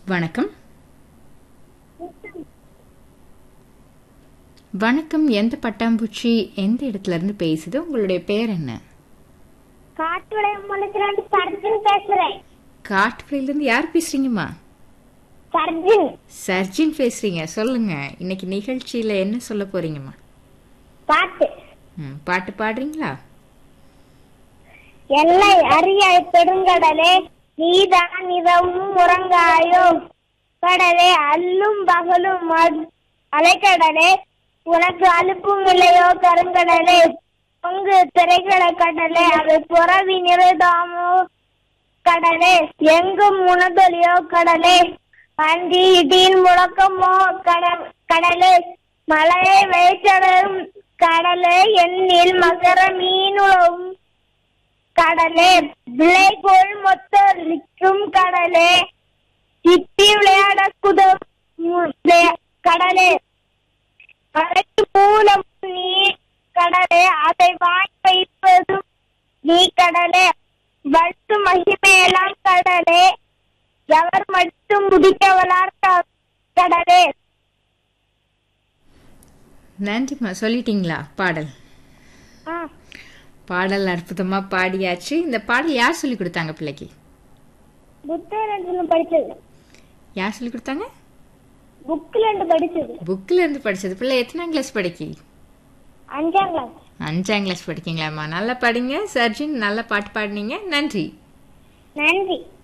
வணக்கம் வணக்கம் எந்த பட்டாம்பூச்சி எந்த இடத்துல இருந்து பேசுது உங்களுடைய பேர் என்ன காட்டுவளையம் முளைச்சிலாண்டு சர்ஜன் பேசுறேன் காட்டுப்புறையில இருந்து யார் பேசுறீங்கம்மா சர்ஜன் சர்ஜின் பேசுறீங்க சொல்லுங்க இன்னைக்கு நிகழ்ச்சியில என்ன சொல்ல போறீங்கம்மா பாட்டு ம், பாட்டு பாடுறீங்களா எல்லை அறியாய் பெருங்கடலே நீதான் இரவும் உறங்காயோ கடலே அல்லும் பகலும் ம- அலைக்கடலே உனக்கு அலுப்பும் இல்லையோ கருங்கடலே பங்கு திரைக்கடை கடலே அது புறவி நிறுதாமோ கடலே எங்கும் உணதொலியோ கடலே அஞ்சி இடியின் முழக்கமோ கட கடலே மலையை வைத்தடும் கடலே எண்ணில் மகர மீனுளவும் கடலே விளை போல் மொத்தம் கடலே சிப்பி விளையாட குத கடலே மலைக்கு மூலம் நீ கடலே அதை வாங்கி வைப்பதும் நீ கடலே வட்டு மகிமையெல்லாம் கடலே எவர் மட்டும் முடிக்கவலார் க- கடலே நன்றிம்மா சொல்லிட்டீங்களா பாடல் ஆ, பாடல் அற்புதமா பாடியாச்சு இந்த பாடல் யார் சொல்லி கொடுத்தாங்க பிள்ளைக்கு புத்தகத்துல இருந்து படிச்சது யார் சொல்லி கொடுத்தாங்க புக்ல இருந்து படிச்சது புக்ல இருந்து படிச்சது பிள்ளை எத்தனாம் கிளாஸ் படிக்கி அஞ்சாம் கிளாஸ் அஞ்சாம் கிளாஸ் படிக்கீங்களாம்மா நல்லா படிங்க சர்ஜின் நல்லா பாட்டு பாடினீங்க நன்றி நன்றி